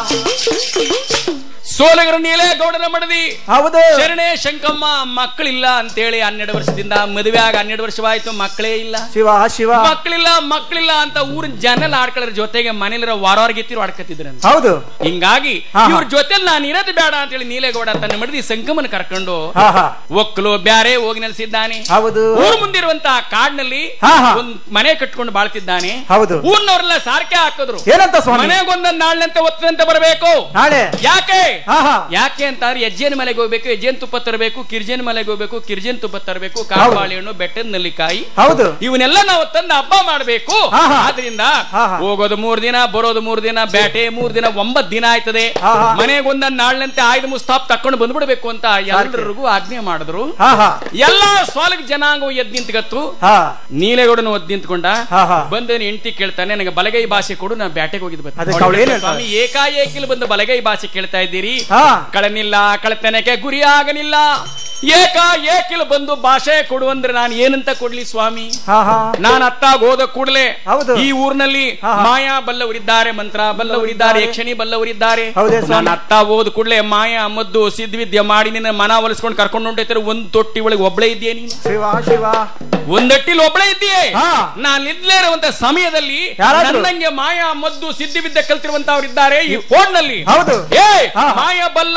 ಸೋಲಗರ ನೀಲೇ ಗೌಡನ ಮಡದಿ ಹೌದು ಶರಣೆ ಶಂಕಮ್ಮ ಮಕ್ಕಳಿಲ್ಲ ಅಂತೇಳಿ ಹನ್ನೆರಡು ವರ್ಷದಿಂದ ಮದುವೆ ಆಗ ಹನ್ನೆರಡು ವರ್ಷವಾಯ್ತು ಮಕ್ಕಳೇ ಇಲ್ಲ ಶಿವ ಶಿವ ಮಕ್ಕಳಿಲ್ಲ ಮಕ್ಕಳಿಲ್ಲ ಅಂತ ಊರಿನ ಜನ ಆಡ್ಕೊಳ್ಳೋದ್ರ ಜೊತೆಗೆ ಮನೇಲಿರೋ ವಾರವಾರ್ಗಿತ್ತಿರು ಆಡ್ಕತ್ತಿದ್ರಂತೆ ಹೌದು ಹಿಂಗಾಗಿ ಹಾ, ಹಾ. ಇವ್ರ ಜೊತೆಲಿ ನಾನು ಇರೋದು ಬೇಡ ಅಂತೇಳಿ ನೀಲೇಗೌಡ ತನ್ನ ಮಡದಿ ಸಂಗಮನ ಕರ್ಕೊಂಡು ಹಾ ಹಾ ಒಕ್ಕಲು ಬ್ಯಾರೆ ಹೋಗಿ ನೆಲೆಸಿದ್ದಾನೆ ಹೌದು ಊರ್ ಮುಂದಿರುವಂತಹ ಕಾಡ್ನಲ್ಲಿ ಹಾ, ಹಾ. ಒಂದ್ ಮನೆ ಕಟ್ಕೊಂಡು ಬಾಳ್ತಿದ್ದಾನೆ ಹೌದು ಊರ್ನವ್ರೆಲ್ಲ ಸಾರ್ಕೆ ಹಾಕಿದ್ರು ಏನಂತ ಸ್ವಾಮಿ ಮನೆಗೊಂದ ನಾಳ್ನಂತೆ ಒತ್ತಂತೆ ಬರಬೇಕು ನಾಳೆ ಯಾಕೆ ಹಾ ಹಾ ಯಾಕೆ ಅಂತಂದ್ರೆ ಹೆಜ್ಜೆನ ಮಲೆಗೆ ಹೋಗ್ಬೇಕು ಹೆಜ್ಜೆನ್ ತುಪ್ಪ ತರಬೇಕು ಕಿರ್ಜೆನ್ ಮಲೆಗೆ ಹೋಗ್ಬೇಕು ಕಿರ್ಜೆನ್ ತುಪ್ಪ ತರಬೇಕು ಕಾಳುಬಾಳೆಹಣ್ಣು ಬೆಟ್ಟದ ನಲ್ಲಿಕಾಯಿ ಹೌದು ಇವನ್ನೆಲ್ಲ ನಾವು ತಂದು ಹಬ್ಬ ಮಾಡಬೇಕು ಹಾ, ಹಾ. ಆದ್ರಿಂದ ಹಾ, ಹಾ. ಹೋಗೋದು ಮೂರ್ ದಿನ ಬರೋದು ಮೂರ್ ದಿನ ಬೇಟೆ ಮೂರ್ ದಿನ ಒಂಬತ್ ದಿನ ಆಯ್ತದೆ ಹಾ, ಹಾ. ಮನೆಗೊಂದ ನಾಳ್ನಂತೆ ಆಯ್ದ ಮುಸ್ತಾಪ್ ತಕೊಂಡು ಬಂದ್ಬಿಡ್ಬೇಕು ಅಂತ ಎಲ್ಲರಿಗೂ ಆಜ್ಞೆ ಮಾಡಿದ್ರು ಹಾ ಹಾ ಎಲ್ಲಾ ಸ್ವಾಲಕ್ ಜನಾಂಗ ಎದ್ ನಿಂತ್ಕತ್ತು ಹಾ ನೀಲೇಗೌಡನು ಒದ್ ನಿಂತ್ಕೊಂಡ ಹಾ, ಹಾ. ಬಂದ ಹೆಂಡತಿ ಕೇಳ್ತಾನೆ ನನಗೆ ಬಲಗೈ ಭಾಷೆ ಕೊಡು ನಾ ಬ್ಯಾಟೆಗೆ ಹೋಗಿದ್ ಅದಕ್ಕೆ ಅವ್ಳು ಏನ್ ಹೇಳ್ತಾಳೆ? ಸ್ವಾಮಿ ಏಕಾಏಕಿಲ್ ಬಂದು ಬಲಗೈ ಭಾಷೆ ಕೇಳ್ತಾ ಇದ್ದೀರಿ ಹಾ ಕಳನಿಲ್ಲ ಕಳತನಕ್ಕೆ ಗುರಿಯಾಗಲಿಲ್ಲ ಏಕಾಏಕಿಲ್ ಬಂದು ಭಾಷೆ ಕೊಡು ಅಂದ್ರೆ ನಾನು ಏನಂತ ಕೊಡ್ಲಿ ಸ್ವಾಮಿ ಹಾ ಹಾ ನಾನು ಅತ್ತಾಗ ಹೋದ ಕೂಡಲೇ ಹೌದು. ಈ ಊರಿನಲ್ಲಿ ಹಾ, ಹಾ. ಮಾಯಾ ಬಲ್ಲವರಿದ್ದಾರೆ ಮಂತ್ರ ಬಲ್ಲವರಿದ್ದಾರೆ ಯಕ್ಷಣಿ ಬಲ್ಲವರಿದ್ದಾರೆ ಹೌದೇ ಸ್ವಾಮಿ. ನಾನು ಅತ್ತ ಹೋದ ಕೂಡಲೇ ಮಾಯಾ ಮದ್ದು ಸಿದ್ಧವಿದ್ಯೆ ಮಾಡಿ ನಿನ್ನ ಮನ ಒಲಿಸ್ಕೊಂಡು ಕರ್ಕೊಂಡು ಹೊಂಟೈತಾರೆ ಒಂದ್ ತೊಟ್ಟಿ ಒಳಗೆ ಒಬ್ಳೇ ಇದೆಯೇ ನೀನು ಶಿವ ಶಿವ ಒಂದಟ್ಟಿಲ್ ಒಬ್ಳೇ ಇದ್ದೀಯೇ ಹಾ. ನಾನು ಇದ್ಲೇ ಇರುವಂತ ಸಮಯದಲ್ಲಿ ಯಾರಾದ್ರು? ನನ್ನಂಗೆ ಮಾಯಾ ಮದ್ದು ಸಿದ್ಧಿವಿದ್ಯೆ ಕಲ್ತಿರುವಂತವ್ರಿದ್ದಾರೆ ಈ ಫೋನ್ ನಲ್ಲಿ ಹೌದು. ಏ ಹಾ. ಮಾಯಾ ಬಲ್ಲ